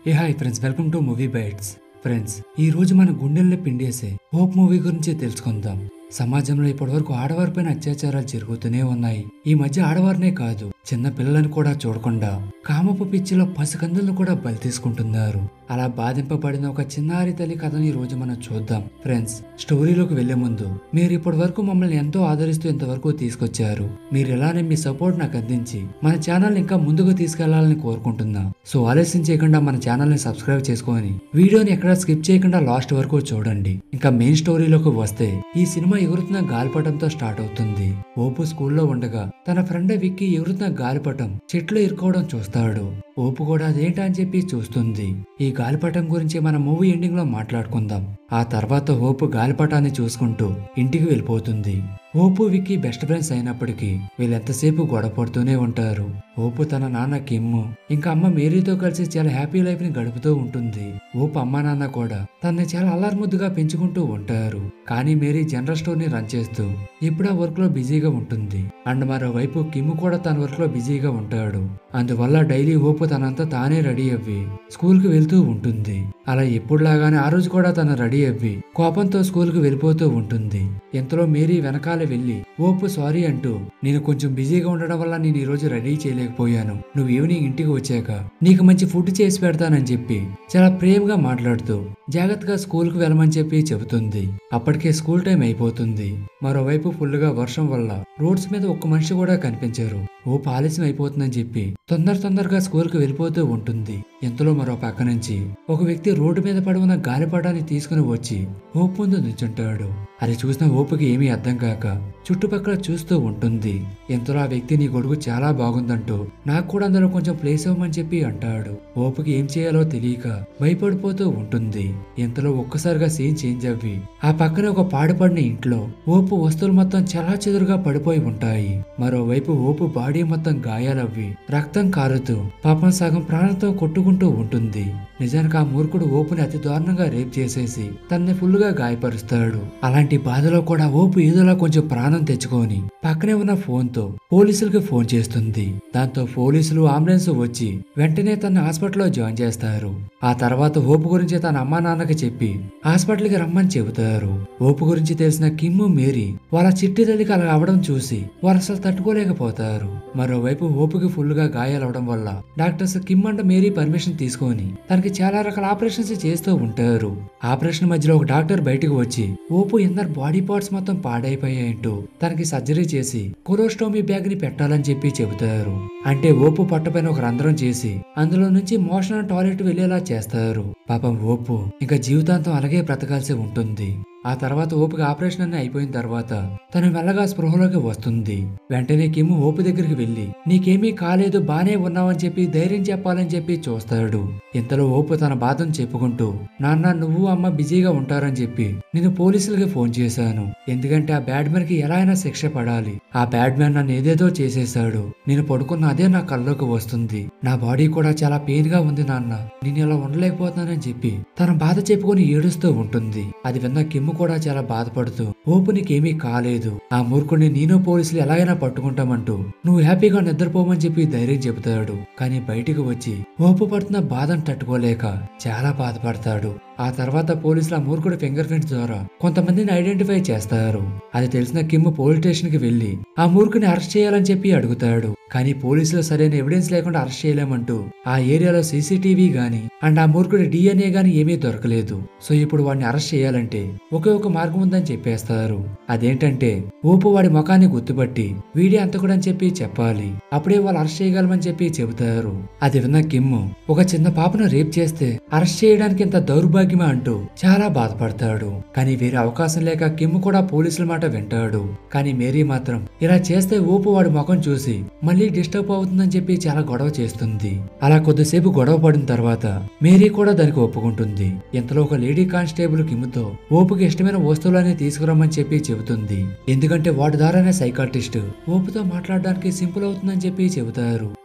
A hi friends welcome to movie bytes friends ఈ రోజు మన గుండెల్ని పిండేసే హోప్ మూవీ గురించి తెలుసుకుందాం సమాజంలో ఇప్పటివరకు ఆడవారిపైన అత్యాచారాలు జరుగుతూనే ఉన్నాయి ఈ మధ్య ఆడవారినే కాదు చిన్న పిల్లలను కూడా చూడకుండా కామపు పిచ్చిలో పసికందులను కూడా బలి తీసుకుంటున్నారు అలా బాధింపబడిన ఒక చిన్నారి తల్లి కథను ఈ రోజు మనం చూద్దాం ఫ్రెండ్స్ స్టోరీలోకి వెళ్లే ముందు మీరు ఇప్పటి వరకు మమ్మల్ని ఎంతో ఆదరిస్తూ ఇంతవరకు తీసుకొచ్చారు మీరు ఇలానే మీ సపోర్ట్ నాకు అందించి మన ఛానల్ ఇంకా ముందుకు తీసుకెళ్లాలని కోరుకుంటున్నా సో ఆలస్యం చేయకుండా మన ఛానల్ ని సబ్స్క్రైబ్ చేసుకొని వీడియోని ఎక్కడ స్కిప్ చేయకుండా లాస్ట్ వరకు చూడండి ఇంకా మెయిన్ స్టోరీలోకి వస్తే ఈ సినిమా ఎగురుతున్న గాలిపటంతో స్టార్ట్ అవుతుంది ఓపు స్కూల్లో ఉండగా తన ఫ్రెండ్ విక్కీ ఎగురుతున్న గాలిపటం చెట్లు ఇరుకోవడం చూస్తాడు ఓపు కూడా అదేంటా అని చెప్పి చూస్తుంది ఈ గాలిపటం గురించి మన మూవీ ఎండింగ్ లో మాట్లాడుకుందాం ఆ తర్వాత హోపు గాలిపటాన్ని చూసుకుంటూ ఇంటికి వెళ్ళిపోతుంది హోపు విక్కీ బెస్ట్ ఫ్రెండ్స్ అయినప్పటికీ వీళ్ళెంతసేపు గొడవ పడుతూనే ఉంటారు ఓపు తన నాన్న కిమ్ము ఇంకా అమ్మ మేరీతో కలిసి చాలా హ్యాపీ లైఫ్ ని గడుపుతూ ఉంటుంది ఓపు అమ్మ నాన్న కూడా తనని చాలా అల్లారుముద్దుగా పెంచుకుంటూ ఉంటారు కానీ మేరీ జనరల్ స్టోర్ ని రన్ చేస్తూ ఇప్పుడు ఆ వర్క్ లో బిజీగా ఉంటుంది అండ్ మరోవైపు కిమ్ము కూడా తన వర్క్ లో బిజీగా ఉంటాడు అందువల్ల డైలీ ఓపు తనంతా తానే రెడీ అవ్వి స్కూల్ కి వెళ్తూ ఉంటుంది అలా ఎప్పుడులాగానే ఆ రోజు కూడా తను రెడీ అవ్వి కోపంతో స్కూల్ కి వెళ్ళిపోతూ ఉంటుంది ఎంతలో మేరీ వెనకాల వెళ్లి ఓపు సారీ అంటూ నేను కొంచెం బిజీగా ఉండడం వల్ల నేను ఈ రోజు రెడీ చేయలేకపోయాను నువ్వు ఈవినింగ్ ఇంటికి వచ్చాక నీకు మంచి ఫుడ్ చేసి పెడతానని చెప్పి చాలా ప్రేమగా మాట్లాడుతూ జాగ్రత్తగా స్కూల్ కు వెళ్ళమని చెప్పి చెబుతుంది అప్పటికే స్కూల్ టైం అయిపోతుంది మరోవైపు ఫుల్ గా వర్షం వల్ల రోడ్స్ మీద ఒక్క మనిషి కూడా కనిపించారు ఓ ఆలస్యం అయిపోతుందని చెప్పి తొందర తొందరగా స్కూల్ కు వెళ్ళిపోతూ ఉంటుంది ఎంతలో మరో పక్క నుంచి ఒక వ్యక్తి రోడ్డు మీద పడి ఉన్న గాలిపటాన్ని తీసుకుని వచ్చి ఓపు ముందు నిల్చుంటాడు అది చూసిన ఓపుకి ఏమీ అర్థం కాక చుట్టుపక్కల చూస్తూ ఉంటుంది ఎంతలో ఆ వ్యక్తి నీ గొడుగు చాలా బాగుందంటూ నాకు కూడా అందులో కొంచెం ప్లేస్ అవ్వమని చెప్పి అంటాడు ఓపుకి ఏం చేయాలో తెలియక భయపడిపోతూ ఉంటుంది ఎంతలో ఒక్కసారిగా సీన్ చేంజ్ అవ్వి ఆ పక్కనే ఒక పాడుపడిన ఇంట్లో ఓపు వస్తువులు మొత్తం చాలా చెదురుగా పడిపోయి ఉంటాయి మరోవైపు ఓపు బాడీ మొత్తం గాయాలవ్వి రక్తం కారుతూ పాపం సగం ప్రాణంతో కొట్టుకుంటూ ఉంటుంది నిజానికి ఆ మూర్ఖుడు ఓపుని అతి దారుణంగా రేప్ చేసేసి తనని ఫుల్ గా గాయపరుస్తాడు అలాంటి బాధలో కూడా ఓపు ఏదోలా కొంచెం ప్రాణం తెచ్చుకొని పక్కనే ఉన్న ఫోన్ తో పోలీసులకు ఫోన్ చేస్తుంది దాంతో పోలీసులు అంబులెన్స్ వచ్చి వెంటనే తన హాస్పిటల్లో జాయిన్ చేస్తారు ఆ తర్వాత ఓపు గురించి తన అమ్మా నాన్నకి చెప్పి హాస్పిటల్ కి రమ్మని చెబుతారు ఓపు గురించి తెలిసిన కిమ్ము మేరీ వాళ్ళ చిట్టి తల్లికి అలా అవడం చూసి వారు అసలు తట్టుకోలేకపోతారు మరోవైపు ఓపుకి ఫుల్ గా గాయాలవడం వల్ల doctors Kim and Mary permission తీసుకొని తనకి చాలా రకాల ఆపరేషన్స్ చేస్తూ ఉంటారు ఆపరేషన్ మధ్యలో ఒక డాక్టర్ బయటకు వచ్చి ఓపు ఇన్నర్ బాడీ పార్ట్స్ మొత్తం పాడైపోయాయంటూ తనకి సర్జరీ చేసి కొరోస్టోమీ బ్యాగ్ ని పెట్టాలని చెప్పి చెబుతారు అంటే ఓపు పట్టపైన ఒక రంధ్రం చేసి అందులో నుంచి మోషన్ టాయిలెట్ వెళ్లేలా చేస్తారు పాపం ఓపు ఇంకా జీవితాంతం అలాగే బ్రతకాల్సి ఉంటుంది ఆ తర్వాత ఓపిక ఆపరేషన్ అన్ని అయిపోయిన తర్వాత తను మెల్లగా స్పృహలోకి వస్తుంది వెంటనే కిమ్ము ఓపు దగ్గరికి వెళ్లి నీకేమీ కాలేదు బానే ఉన్నావని చెప్పి ధైర్యం చెప్పాలని చెప్పి చూస్తాడు ఇంతలో ఓపు తన బాధను చెప్పుకుంటూ నాన్న నువ్వు అమ్మ బిజీగా ఉంటారని చెప్పి నేను పోలీసులకి ఫోన్ చేశాను ఎందుకంటే ఆ బ్యాడ్ మ్యాన్ కి ఎలా అయినా శిక్ష పడాలి ఆ బ్యాడ్ మ్యాన్ నన్ను ఏదేదో చేసేశాడు నేను పడుకున్న అదే నా కల్లోకి వస్తుంది నా బాడీ కూడా చాలా పెయిన్ గా ఉంది నాన్న నేను ఇలా ఉండలేకపోతున్నానని చెప్పి తన బాధ చెప్పుకొని ఏడుస్తూ ఉంటుంది అది విన్న కిమ్ము కూడా చాలా బాధపడుతూ ఓపు నీకేమీ కాలేదు ఆ మూర్ఖుడిని నేను పోలీసులు ఎలాగైనా పట్టుకుంటామంటూ నువ్వు హ్యాపీగా నిద్రపోమని చెప్పి ధైర్యం చెబుతాడు కానీ బయటికి వచ్చి ఓపు పడుతున్న బాధను తట్టుకోలేక చాలా బాధపడతాడు ఆ తర్వాత పోలీసులు ఆ మూర్ఖుడి ఫింగర్ ప్రింట్స్ ద్వారా కొంతమందిని ఐడెంటిఫై చేస్తారు అది తెలిసిన కిమ్ పోలీస్ స్టేషన్ కి వెళ్లి ఆ మూర్ఖుని అరెస్ట్ చేయాలని చెప్పి అడుగుతాడు కానీ పోలీసులు సరైన ఎవిడెన్స్ లేకుండా అరెస్ట్ చేయలేమంటూ ఆ ఏరియాలో సీసీటీవీ గాని అండ్ ఆ మూర్ఖుడి డిఎన్ఏ గాని ఏమీ దొరకలేదు సో ఇప్పుడు వాడిని అరెస్ట్ చేయాలంటే ఒకే ఒక మార్గం ఉందని చెప్పేస్తారు అదేంటంటే ఊపు వాడి ముఖాన్ని గుర్తుపట్టి వీడి అంతకుడని చెప్పి చెప్పాలి అప్పుడే వాళ్ళు అరెస్ట్ చేయగలమని చెప్పి చెబుతారు అది విన్న కిమ్ము ఒక చిన్న పాపను రేప్ చేస్తే అరెస్ట్ చేయడానికి ఇంత దౌర్భాగ్యమా అంటూ చాలా బాధపడతాడు కానీ వేరే అవకాశం లేక కిమ్ము కూడా పోలీసుల మాట వింటాడు కానీ మేరీ మాత్రం ఇలా చేస్తే ఊపు వాడి ముఖం చూసి మళ్ళీ డిస్టర్బ్ అవుతుందని చెప్పి చాలా గొడవ చేస్తుంది అలా కొద్దిసేపు గొడవ పడిన తర్వాత మేరీ కూడా దానికి ఒప్పుకుంటుంది ఇంతలో ఒక లేడీ కానిస్టేబుల్ కిమ్ముతో ఓపుకి ఇష్టమైన వస్తువులన్నీ తీసుకురమ్మని చెప్పి చెబుతుంది ఎందుకంటే వాటి ద్వారానే సైకాట్రిస్ట్ ఓపుతో మాట్లాడడానికి సింపుల్ అవుతుందని చెప్పి చెబుతారు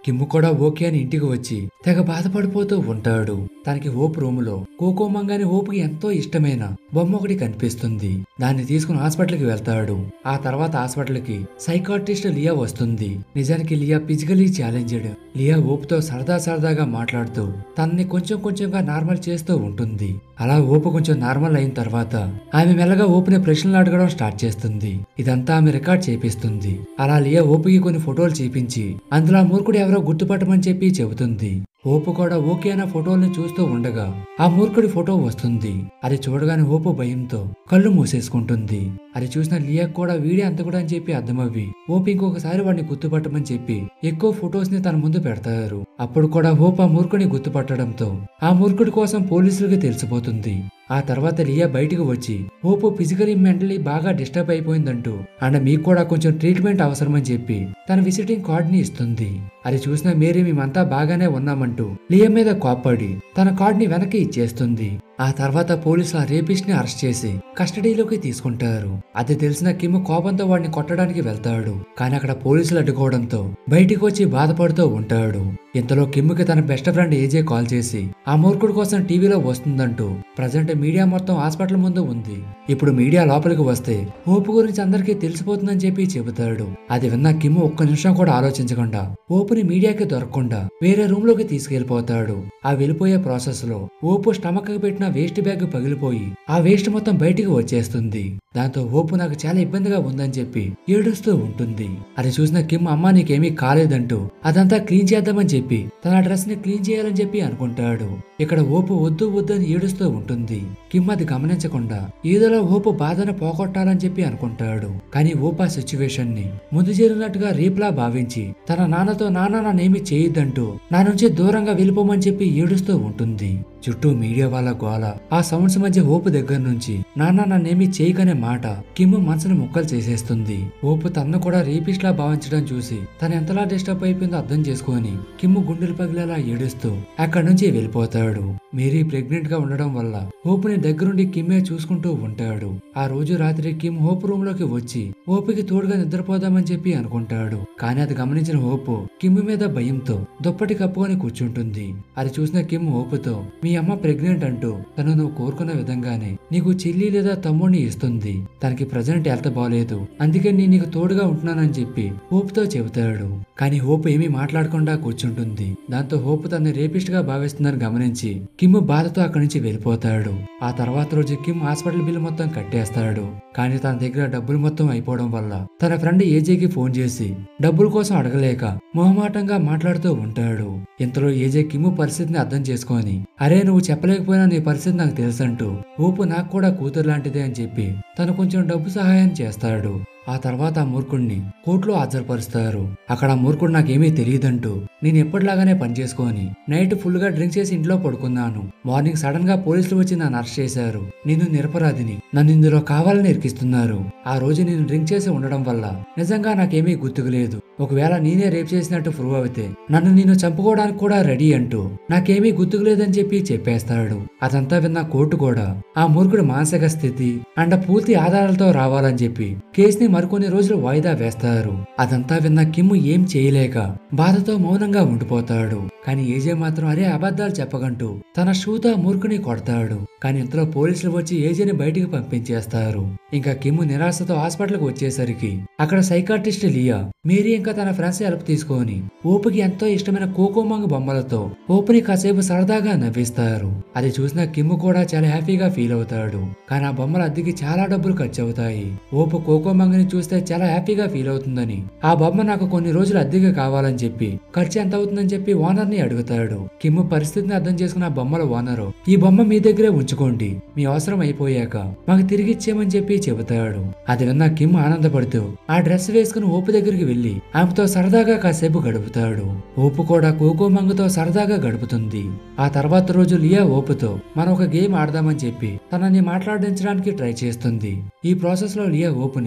కిమ్ము కూడా ఓకే అని ఇంటికి వచ్చి తెగ బాధపడిపోతూ ఉంటాడు తనకి హోప్ రూమ్ లో కోకోమంగాని హోప్కి ఎంతో ఇష్టమైన బొమ్మ ఒకటి కనిపిస్తుంది దాన్ని తీసుకుని హాస్పిటల్కి వెళ్తాడు ఆ తర్వాత హాస్పిటల్కి సైకాట్రిస్ట్ లియా వస్తుంది నిజానికి లియా ఫిజికలీ ఛాలెంజ్డ్ లియా ఓపుతో సరదా సరదాగా మాట్లాడుతూ తనని కొంచెం కొంచెంగా నార్మల్ చేస్తూ ఉంటుంది అలా ఓపు కొంచెం నార్మల్ అయిన తర్వాత ఆమె మెల్లగా ఓపుని ప్రశ్నలు అడగడం స్టార్ట్ చేస్తుంది ఇదంతా ఆమె రికార్డ్ చేపిస్తుంది అలా లియా ఓపుకి కొన్ని ఫోటోలు చూపించి అందులో ఆ మూర్ఖుడు ఎవరో గుర్తుపట్టమని చెప్పి చెబుతుంది ఓపు కూడా ఓకే అన్న ఫోటోల్ని చూస్తూ ఉండగా ఆ మూర్ఖుడి ఫోటో వస్తుంది అది చూడగానే ఓపు భయంతో కళ్ళు మూసేసుకుంటుంది అది చూసిన లియాక్ కూడా వీడే అంత కూడా అని చెప్పి అర్థమవ్వి ఓపు ఇంకొకసారి వాడిని గుర్తుపట్టమని చెప్పి ఎక్కువ ఫొటోస్ ని తన ముందు పెడతారు అప్పుడు కూడా ఓపు ఆ మూర్ఖుని గుర్తుపట్టడంతో ఆ మూర్ఖుడి కోసం పోలీసులకి తెలిసిపోతుంది ఆ తర్వాత లియా బయటికి వచ్చి ఓపు ఫిజికలీ మెంటలీ బాగా డిస్టర్బ్ అయిపోయిందంటూ అండ్ మీకు కూడా కొంచెం ట్రీట్మెంట్ అవసరమని చెప్పి తన విజిటింగ్ కార్డ్ ని ఇస్తుంది అది చూసిన మేరీ మేమంతా బాగానే ఉన్నామంటూ లియా మీద కోప్పడి తన కార్డ్ ని వెనక్కి ఇచ్చేస్తుంది ఆ తర్వాత పోలీసులు ఆ రేపిస్ట్ ని అరెస్ట్ చేసి కస్టడీలోకి తీసుకుంటారు అది తెలిసిన కిమ్ కోపంతో వాడిని కొట్టడానికి వెళ్తాడు కానీ అక్కడ పోలీసులు అడ్డుకోవడంతో బయటికి వచ్చి బాధపడుతూ ఉంటాడు ఇంతలో కిమ్కి తన బెస్ట్ ఫ్రెండ్ ఏజే కాల్ చేసి ఆ మూర్ఖుడి కోసం టీవీలో వస్తుందంటూ ప్రజెంట్ మీడియా మొత్తం హాస్పిటల్ ముందు ఉంది ఇప్పుడు మీడియా లోపలికి వస్తే ఓపు గురించి అందరికీ తెలిసిపోతుందని చెప్పి చెబుతాడు అది విన్న కిమ్ ఒక్క నిమిషం కూడా ఆలోచించకుండా ఓపుని మీడియాకి దొరకకుండా వేరే రూమ్ లోకి తీసుకెళ్లిపోతాడు ఆ వెళ్ళిపోయే ప్రాసెస్ లో ఓపు స్టమక్ కి పెట్టిన వేస్ట్ బ్యాగ్ పగిలిపోయి ఆ వేస్ట్ మొత్తం బయటికి వచ్చేస్తుంది దాంతో ఓపు నాకు చాలా ఇబ్బందిగా ఉందని చెప్పి ఏడుస్తూ ఉంటుంది అది చూసిన కిమ్ అమ్మ నీకేమీ కాలేదంటూ అదంతా క్లీన్ చేద్దామని చెప్పి తన డ్రెస్ ని క్లీన్ చేయాలని చెప్పి అనుకుంటాడు ఇక్కడ ఓపు వద్దు వద్దు అని ఏడుస్తూ ఉంటుంది కిమ్ అది గమనించకుండా ఏదోలా ఓపు బాధను పోగొట్టాలని చెప్పి అనుకుంటాడు కానీ ఓపు ఆ సిచ్యువేషన్ ని ముందు జరిగినట్టుగా రేపులా భావించి తన నాన్నతో నాన్న నన్నేమి చేయొద్దంటూ నా నుంచి దూరంగా వెళ్ళిపోమని చెప్పి ఏడుస్తూ ఉంటుంది చుట్టూ మీడియా వాళ్ళ గోల ఆ సౌండ్స్ మధ్య ఓపు దగ్గర నుంచి నాన్న నన్నేమి చేయకనే మాట కిమ్ మనసును ముక్కలు చేసేస్తుంది ఓపు తన్ను కూడా రేపిస్ట్ లా భావించడం చూసి తను ఎంతలా డిస్టర్బ్ అయిపోయిందో అర్థం చేసుకొని కిమ్ గుండెలు పగిలేలా ఏడుస్తూ అక్కడి నుంచి వెళ్ళిపోతాడు మేరీ ప్రెగ్నెంట్ గా ఉండడం వల్ల ఓపుని దగ్గరుండి కిమ్మే చూసుకుంటూ ఉంటాడు ఆ రోజు రాత్రి కిమ్ హోప్ రూమ్ లోకి వచ్చి ఓపుకి తోడుగా నిద్రపోదామని చెప్పి అనుకుంటాడు కానీ అది గమనించిన హోపు కిమ్ మీద భయంతో దుప్పటి కప్పుకొని కూర్చుంటుంది అది చూసిన కిమ్ హోపుతో మీ అమ్మ ప్రెగ్నెంట్ అంటూ తను నువ్వు కోరుకున్న విధంగానే నీకు చెల్లి లేదా తమ్ముడిని ఇస్తుంది తనకి ప్రజెంట్ హెల్త్ బాగాలేదు అందుకే నేను నీకు తోడుగా ఉంటున్నానని చెప్పి హోప్తో చెబుతాడు కానీ హోప్ ఏమీ మాట్లాడకుండా కూర్చుంటుంది దాంతో హోప్ తనని రేపిస్ట్ గా భావిస్తుందని గమనించి కిమ్ బాధతో అక్కడి నుంచి వెళ్ళిపోతాడు ఆ తర్వాత రోజు కిమ్ హాస్పిటల్ బిల్ మొత్తం కట్టేస్తాడు కానీ తన దగ్గర డబ్బులు మొత్తం అయిపోవడం వల్ల తన ఫ్రెండ్ ఏజేకి ఫోన్ చేసి డబ్బుల కోసం అడగలేక మొహమాటంగా మాట్లాడుతూ ఉంటాడు ఇంతలో ఏజే కిమ్ పరిస్థితిని అర్థం చేసుకొని అరే నువ్వు చెప్పలేకపోయినా నీ పరిస్థితి నాకు తెలుసంటూ ఊపు నాకు కూడా కూతురు లాంటిదే అని చెప్పి తను కొంచెం డబ్బు సహాయం చేస్తాడు ఆ తర్వాత ఆ మూర్ఖుడిని కోర్టులో హాజరుపరుస్తారు అక్కడ ఆ మూర్ఖుడు నాకేమీ తెలియదంటూ నేను ఎప్పటిలాగానే పనిచేసుకొని నైట్ ఫుల్ గా డ్రింక్ చేసి ఇంట్లో పడుకున్నాను మార్నింగ్ సడన్ గా పోలీసులు వచ్చి నన్ను అరెస్ట్ చేశారు నేను నిరపరాధిని నన్ను ఇందులో కావాలని ఇరికిస్తున్నారు ఆ రోజు నేను డ్రింక్ చేసి ఉండడం వల్ల నిజంగా నాకేమీ గుర్తుకు లేదు ఒకవేళ నేనే రేప్ చేసినట్టు ప్రూవ్ అవుతే నన్ను నేను చంపుకోవడానికి కూడా రెడీ అంటూ నాకేమీ గుర్తుకు లేదని చెప్పి చెప్పేస్తాడు అదంతా విన్న కోర్టు కూడా ఆ మూర్ఖుడు మానసిక స్థితి అండ్ పూర్తి ఆధారాలతో రావాలని చెప్పి కేసుని మరికొన్ని రోజులు వాయిదా వేస్తారు అదంతా విన్న కిమ్ము ఏం చేయలేక బాధతో మౌనంగా ఉండిపోతాడు కానీ ఏజే మాత్రం అరే అబద్ధాలు చెప్పకంటూ తన షూతో ఆ మూర్ఖుని కొడతాడు కానీ ఇంతలో పోలీసులు వచ్చి ఏజేని బయటికి పంపించేస్తారు ఇంకా కిమ్ము నిరాశతో హాస్పిటల్కి వచ్చేసరికి అక్కడ సైకాట్రిస్ట్ లియా మేరీ ఇంకా తన ఫ్రెండ్స్ హెల్ప్ తీసుకొని ఓపుకి ఎంతో ఇష్టమైన కోకోమంగ్ బొమ్మలతో ఓపుని కాసేపు సరదాగా నవ్విస్తారు అది చూసిన కిమ్ము కూడా చాలా హ్యాపీగా ఫీల్ అవుతాడు కానీ ఆ బొమ్మల అద్దెకి చాలా డబ్బులు ఖర్చు అవుతాయి ఓపు కోకోమంగ్ని చూస్తే చాలా హ్యాపీగా ఫీల్ అవుతుందని ఆ బొమ్మ నాకు కొన్ని రోజులు అద్దెకి కావాలని చెప్పి ఖర్చు ఎంత అవుతుందని చెప్పి ఓనర్ ని అడుగుతాడు కిమ్ము పరిస్థితిని అర్థం చేసుకున్న ఆ బొమ్మల ఓనరు ఈ బొమ్మ మీ దగ్గరే ఉంచుకోండి మీ అవసరం అయిపోయాక మాకు తిరిగి ఇచ్చేయమని చెప్పి చెబుతాడు అది విన్న కిమ్ ఆనందపడుతూ ఆ డ్రెస్ వేసుకుని ఓపు దగ్గరికి వెళ్లి ఆమెతో సరదాగా కాసేపు గడుపుతాడు ఓపు కూడా కోకోమంగతో సరదాగా గడుపుతుంది ఆ తర్వాత రోజు లియా ఓపుతో మనం ఒక గేమ్ ఆడదామని చెప్పి తనని మాట్లాడించడానికి ట్రై చేస్తుంది ఈ ప్రాసెస్ లో లియా ఓపుని నీ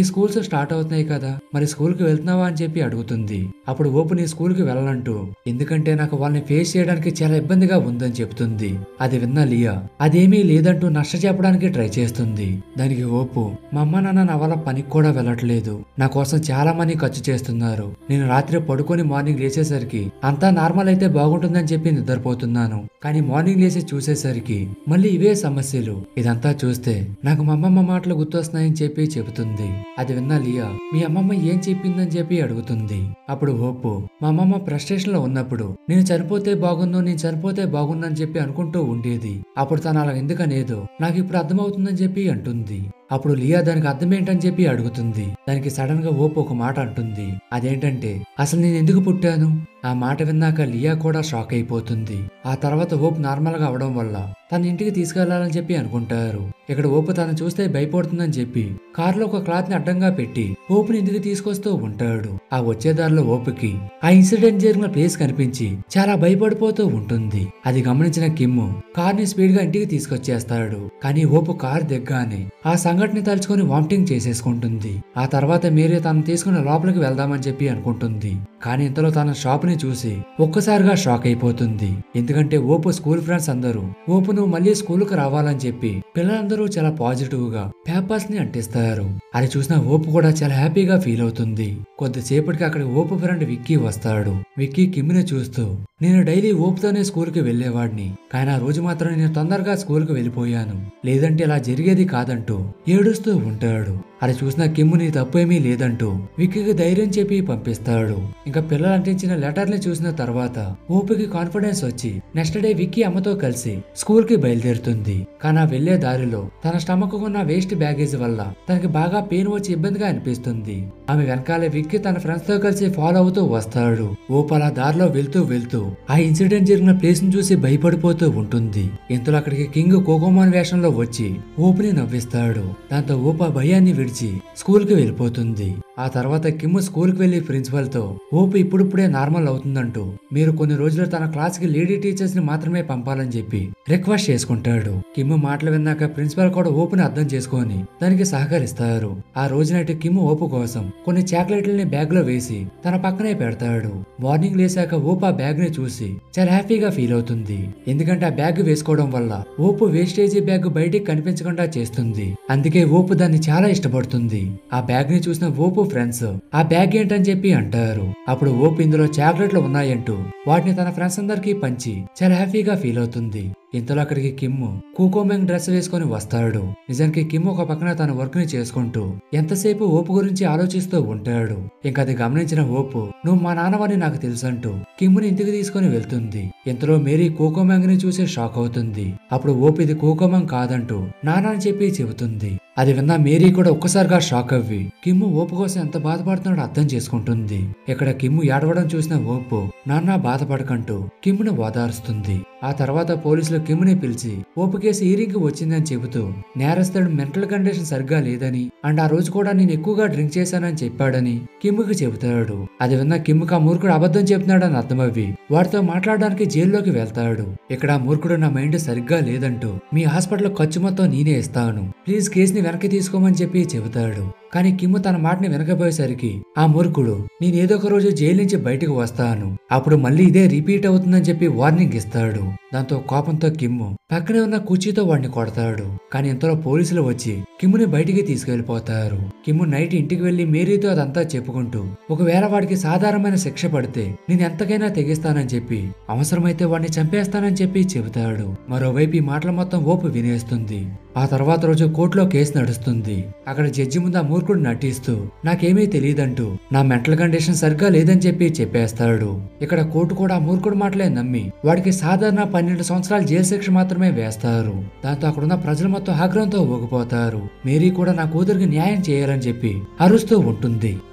స్కూల్స్ స్టార్ట్ అవుతున్నాయి కదా మరి స్కూల్ కి వెళ్తున్నావా అని చెప్పి అడుగుతుంది అప్పుడు ఓపు నీ స్కూల్ కి వెళ్ళాలంటూ ఎందుకంటే నాకు వాళ్ళని ఫేస్ చేయడానికి చాలా ఇబ్బందిగా ఉందని చెప్తుంది అది విన్న లియా అదేమీ లేదంటూ నష్ట చెప్పడానికి ట్రై చేస్తుంది దానికి ఓపు మా అమ్మ నాన్న నా వల్ల పనికి కూడా వెళ్ళట్లేదు నా కోసం చాలా మనీ ఖర్చు చేస్తున్నారు నేను రాత్రి పడుకొని మార్నింగ్ లేచేసరికి అంతా నార్మల్ అయితే బాగుంటుందని చెప్పి నిద్రపోతున్నాను కానీ మార్నింగ్ లేచి చూసేసరికి మళ్ళీ ఇవే సమస్యలు ఇదంతా చూస్తే నాకు మా అమ్మమ్మ మాటలు గుర్తొస్తున్నాయని చెప్పి చెబుతుంది అది విన్న లియా మీ అమ్మమ్మ ఏం చెప్పిందని చెప్పి అడుగుతుంది అప్పుడు హోపు మా అమ్మమ్మ ఫ్రస్ట్రేషన్ లో ఉన్నప్పుడు నేను చనిపోతే బాగుందో నేను చనిపోతే బాగుందని చెప్పి అనుకుంటూ ఉండేది అప్పుడు తను అలా ఎందుకనేదో నాకు ఇప్పుడు అర్థమవుతుందని చెప్పి అంటుంది అప్పుడు లియా దానికి అర్థం ఏంటని చెప్పి అడుగుతుంది దానికి సడన్ గా ఓపు ఒక మాట అంటుంది అదేంటంటే అసలు నేను ఎందుకు పుట్టాను ఆ మాట విన్నాక లియా కూడా షాక్ అయిపోతుంది ఆ తర్వాత హోప్ నార్మల్ గా అవడం వల్ల తన ఇంటికి తీసుకెళ్లాలని చెప్పి అనుకుంటారు ఇక్కడ ఓపు తను చూస్తే భయపడుతుందని చెప్పి కారులో ఒక క్లాత్ ని అడ్డంగా పెట్టి హోప్ ని ఇంటికి తీసుకొస్తూ ఉంటాడు ఆ వచ్చే దారిలో ఓపుకి ఆ ఇన్సిడెంట్ జరిగిన ప్లేస్ కనిపించి చాలా భయపడిపోతూ ఉంటుంది అది గమనించిన కిమ్ కార్ ని స్పీడ్ గా ఇంటికి తీసుకొచ్చేస్తాడు కానీ ఓపు కార్ దిగ్గానే ఆ సంఘటన తలుచుకొని వామిటింగ్ చేసేసుకుంటుంది ఆ తర్వాత మీరే తను తీసుకుని లోపలికి వెళ్దామని చెప్పి అనుకుంటుంది కానీ ఇంతలో తన షాప్ ని చూసి ఒక్కసారిగా షాక్ అయిపోతుంది ఎందుకంటే ఓపు స్కూల్ ఫ్రెండ్స్ అందరూ ఓపు నువ్వు మళ్ళీ స్కూల్ కు రావాలని చెప్పి పిల్లలందరూ చాలా పాజిటివ్ గా పేపర్స్ ని అంటిస్తారు అది చూసిన ఓపు కూడా చాలా హ్యాపీగా ఫీల్ అవుతుంది కొద్దిసేపటికి అక్కడ ఓపు ఫ్రెండ్ విక్కీ వస్తాడు విక్కీ కిమ్మిని చూస్తూ నేను డైలీ ఓపుతోనే స్కూల్ కి వెళ్లేవాడిని కానీ ఆ రోజు మాత్రం నేను తొందరగా స్కూల్ కి వెళ్ళిపోయాను లేదంటే ఇలా జరిగేది కాదంటూ ఏడుస్తూ ఉంటాడు అది చూసిన కిమ్ము నీ తప్పేమీ లేదంటూ విక్కీకి ధైర్యం చెప్పి పంపిస్తాడు ఇంకా పిల్లలు అంటించిన లెటర్ ని చూసిన తర్వాత ఓపికి కాన్ఫిడెన్స్ వచ్చి నెక్స్ట్ డే విక్కీ అమ్మతో కలిసి స్కూల్ కి బయలుదేరుతుంది కానీ ఆ వెళ్లే దారిలో తన స్టమక్ ఉన్న వేస్ట్ బ్యాగేజ్ వల్ల తనకి బాగా పెయిన్ వచ్చి ఇబ్బందిగా అనిపిస్తుంది ఆమె వెనకాలే విక్కీ తన ఫ్రెండ్స్ తో కలిసి ఫాలో అవుతూ వస్తాడు ఓపు అలా దారిలో వెళ్తూ వెళ్తూ ఆ ఇన్సిడెంట్ జరిగిన ప్లేస్ ని చూసి భయపడిపోతూ ఉంటుంది ఇంతలో అక్కడికి కింగ్ కోకోమాన్ వేషంలో వచ్చి ఓపుని నవ్విస్తాడు దాంతో ఓపు ఆ భయాన్ని విడిచి స్కూల్ కి వెళ్ళిపోతుంది ఆ తర్వాత కిమ్ స్కూల్ కి వెళ్లి ప్రిన్సిపల్ తో ఓపు ఇప్పుడిప్పుడే నార్మల్ అవుతుందంటూ మీరు కొన్ని రోజులు తన క్లాస్ కి లేడీ టీచర్స్ ని మాత్రమే పంపాలని చెప్పి రిక్వెస్ట్ చేసుకుంటాడు కిమ్ మాటలు విన్నాక ప్రిన్సిపల్ కూడా ఓపుని అర్థం చేసుకొని దానికి సహకరిస్తారు ఆ రోజునైతే కిమ్ ఓపు కోసం కొన్ని చాక్లెట్లని బ్యాగ్ లో వేసి తన పక్కనే పెడతాడు మార్నింగ్ లేసాక ఓపు ఆ బ్యాగ్ ని చూసి చాలా హ్యాపీగా ఫీల్ అవుతుంది ఎందుకంటే ఆ బ్యాగ్ వేసుకోవడం వల్ల ఓపు వేస్టేజీ బ్యాగ్ బయటికి కనిపించకుండా చేస్తుంది అందుకే ఓపు దాన్ని చాలా ఇష్టపడుతుంది ఆ బ్యాగ్ ని చూసిన ఓపు ఫ్రెండ్స్ ఆ బ్యాగ్ ఏంటని చెప్పి అంటారు అప్పుడు ఓపు ఇందులో చాక్లెట్లు ఉన్నాయంటూ వాటిని తన ఫ్రెండ్స్ అందరికీ పంచి చాలా హ్యాపీగా ఫీల్ అవుతుంది ఇంతలో అక్కడికి కిమ్ కూకోమెంగ్ డ్రెస్ వేసుకొని వస్తాడు నిజానికి కిమ్ ఒక పక్కన తన వర్క్ ని చేసుకుంటూ ఎంతసేపు ఓపు గురించి ఆలోచిస్తూ ఉంటాడు ఇంకా అది గమనించిన ఓపు నువ్వు మా నాన్నవని నాకు తెలుసంటూ కిమ్ముని ఇంటికి తీసుకొని వెళ్తుంది ఇంతలో మేరీ కోకోమెంగ్ ని చూసి షాక్ అవుతుంది అప్పుడు ఓపు ఇది కోకోమెంగ్ కాదంటూ నాన్న అని చెప్పి చెబుతుంది అది విన్న మేరీ కూడా ఒక్కసారిగా షాక్ అవ్వి కిమ్ము ఓపు కోసం ఎంత బాధపడుతున్నాడో అర్థం చేసుకుంటుంది ఇక్కడ కిమ్ము ఏడవడం చూసిన ఓపు నాన్న బాధపడకంటూ కిమ్ముని ఓదారుస్తుంది ఆ తర్వాత పోలీసులు కిమ్ముని పిలిచి ఓపు కేసు హీరింగ్ కి వచ్చిందని చెబుతూ నేరస్తుడు మెంటల్ కండిషన్ సరిగ్గా లేదని అండ్ ఆ రోజు కూడా నేను ఎక్కువగా డ్రింక్ చేశానని చెప్పాడని కిమ్ముకి చెబుతాడు అది విన్న కిమ్ముకి ఆ మూర్ఖుడు అబద్ధం చెప్తున్నాడని అర్థమవ్వి వాడితో మాట్లాడడానికి జైల్లోకి వెళ్తాడు ఇక్కడ ఆ మూర్ఖుడు నా మైండ్ సరిగ్గా లేదంటూ మీ హాస్పిటల్ ఖర్చు మొత్తం నేనే ఇస్తాను ప్లీజ్ కేసుని వెనక్కి తీసుకోమని చెప్పి చెబుతాడు కానీ కిమ్ము తన మాటని వినకపోయేసరికి ఆ మూర్ఖుడు నేను ఏదో ఒక రోజు జైలు నుంచి బయటకు వస్తాను అప్పుడు మళ్ళీ ఇదే రిపీట్ అవుతుందని చెప్పి వార్నింగ్ ఇస్తాడు దాంతో కోపంతో కిమ్ము పక్కనే ఉన్న కుర్చీతో వాడిని కొడతాడు కానీ ఇంతలో పోలీసులు వచ్చి కిమ్ముని బయటికి తీసుకెళ్లిపోతారు కిమ్ము నైట్ ఇంటికి వెళ్లి మేరీతో అదంతా చెప్పుకుంటూ ఒకవేళ వాడికి సాధారణమైన శిక్ష పడితే నేను ఎంతకైనా తెగిస్తానని చెప్పి అవసరమైతే వాడిని చంపేస్తానని చెప్పి చెబుతాడు మరోవైపు ఈ మాటల మొత్తం ఓపు వినేస్తుంది ఆ తర్వాత రోజు కోర్టులో కేసు నడుస్తుంది అక్కడ జడ్జి ముందు ఆ మూర్ఖుడు నటిస్తూ నాకేమీ తెలియదంటూ నా మెంటల్ కండిషన్ సరిగ్గా లేదని చెప్పి చెప్పేస్తాడు ఇక్కడ కోర్టు కూడా ఆ మూర్ఖుడు మాటలే నమ్మి వాడికి సాధారణ పన్నెండు సంవత్సరాల జైలు శిక్ష మాత్రమే వేస్తారు దాంతో అక్కడున్న ప్రజలు మొత్తం ఆగ్రహంతో ఊగిపోతారు మేరీ కూడా నా కూతురికి న్యాయం చేయాలని చెప్పి అరుస్తూ ఉంటుంది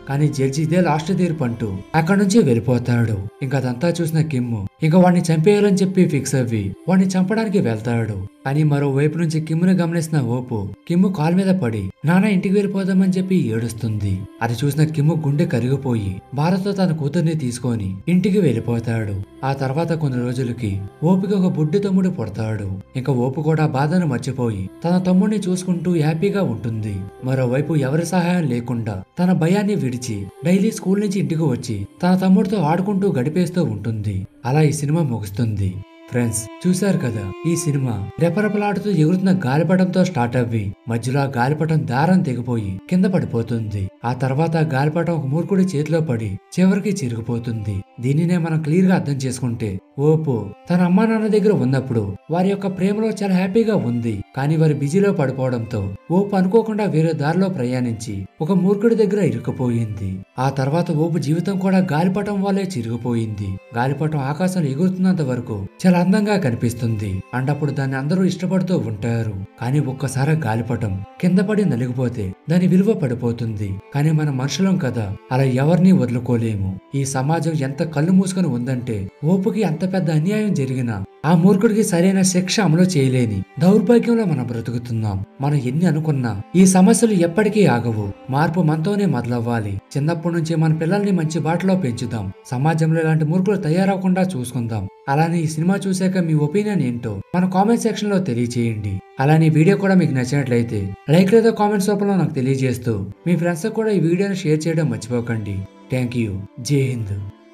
కానీ జడ్జి ఇదే లాస్ట్ తీర్పు అంటూ అక్కడి నుంచి వెళ్ళిపోతాడు ఇంకా అదంతా చూసిన కిమ్ ఇంకా వాడిని చంపేయాలని చెప్పి ఫిక్స్ అవ్వి వాడిని చంపడానికి వెళ్తాడు కానీ మరో వైపు నుంచి కిమ్ముని గమనిస్తున్న ఓపు కిమ్ము కాలు మీద పడి నాన్న ఇంటికి వెళ్ళిపోదామని చెప్పి ఏడుస్తుంది అది చూసిన కిమ్ము గుండె కరిగిపోయి భారత్తో తన కూతుర్ని తీసుకొని ఇంటికి వెళ్ళిపోతాడు ఆ తర్వాత కొన్ని రోజులకి ఓపికి ఒక బుడ్డి తమ్ముడు పుడతాడు ఇంకా ఓపు కూడా బాధను మర్చిపోయి తన తమ్ముడిని చూసుకుంటూ హ్యాపీగా ఉంటుంది మరోవైపు ఎవరి సహాయం లేకుండా తన భయాన్ని విడిచి డైలీ స్కూల్ నుంచి ఇంటికి వచ్చి తన తమ్ముడితో ఆడుకుంటూ గడిపేస్తూ ఉంటుంది అలా ఈ సినిమా ముగుస్తుంది ఫ్రెండ్స్ చూశారు కదా ఈ సినిమా రెపరెపలాడుతూ ఎగురుతున్న గాలిపటంతో స్టార్ట్ అవ్వి మధ్యలో ఆ గాలిపటం దారం తెగిపోయి కింద పడిపోతుంది ఆ తర్వాత ఆ గాలిపటం ఒక మూర్ఖుడి చేతిలో పడి చివరికి చిరిగిపోతుంది దీనినే మనం క్లియర్ గా అర్థం చేసుకుంటే ఓపో తన అమ్మా నాన్న దగ్గర ఉన్నప్పుడు వారి యొక్క ప్రేమలో చాలా హ్యాపీగా ఉంది కానీ వారి బిజీలో పడిపోవడంతో ఓపు అనుకోకుండా వేరే దారిలో ప్రయాణించి ఒక మూర్ఖుడి దగ్గర ఇరుక్కుపోయింది ఆ తర్వాత ఓపు జీవితం కూడా గాలిపటం వల్లే చిరిగిపోయింది గాలిపటం ఆకాశంలో ఎగురుతున్నంత వరకు చాలా అందంగా కనిపిస్తుంది అండ్ అప్పుడు దాన్ని అందరూ ఇష్టపడుతూ ఉంటారు కానీ ఒక్కసారి గాలిపటం కింద పడి నలిగిపోతే దాని విలువ పడిపోతుంది కానీ మన మనుషులం కదా అలా ఎవరిని వదులుకోలేము ఈ సమాజం ఎంత కళ్ళు మూసుకొని ఉందంటే ఓపుకి అంత పెద్ద అన్యాయం జరిగినా ఆ మూర్ఖుడికి సరైన శిక్ష అమలు చేయలేని దౌర్భాగ్యంలో మనం బ్రతుకుతున్నాం మనం ఎన్ని అనుకున్నా ఈ సమస్యలు ఎప్పటికీ ఆగవు మార్పు మనతోనే మొదలవ్వాలి చిన్నప్పటి నుంచి మన పిల్లల్ని మంచి బాటలో పెంచుదాం సమాజంలో ఇలాంటి మూర్ఖులు తయారవకుండా చూసుకుందాం అలానే ఈ సినిమా చూశాక మీ ఒపీనియన్ ఏంటో మన కామెంట్ సెక్షన్ లో తెలియజేయండి అలానే ఈ వీడియో కూడా మీకు నచ్చినట్లయితే లైక్ లేదా కామెంట్స్ రూపంలో నాకు తెలియజేస్తూ మీ ఫ్రెండ్స్ కూడా ఈ వీడియోని షేర్ చేయడం మర్చిపోకండి థ్యాంక్ యూ జై హింద్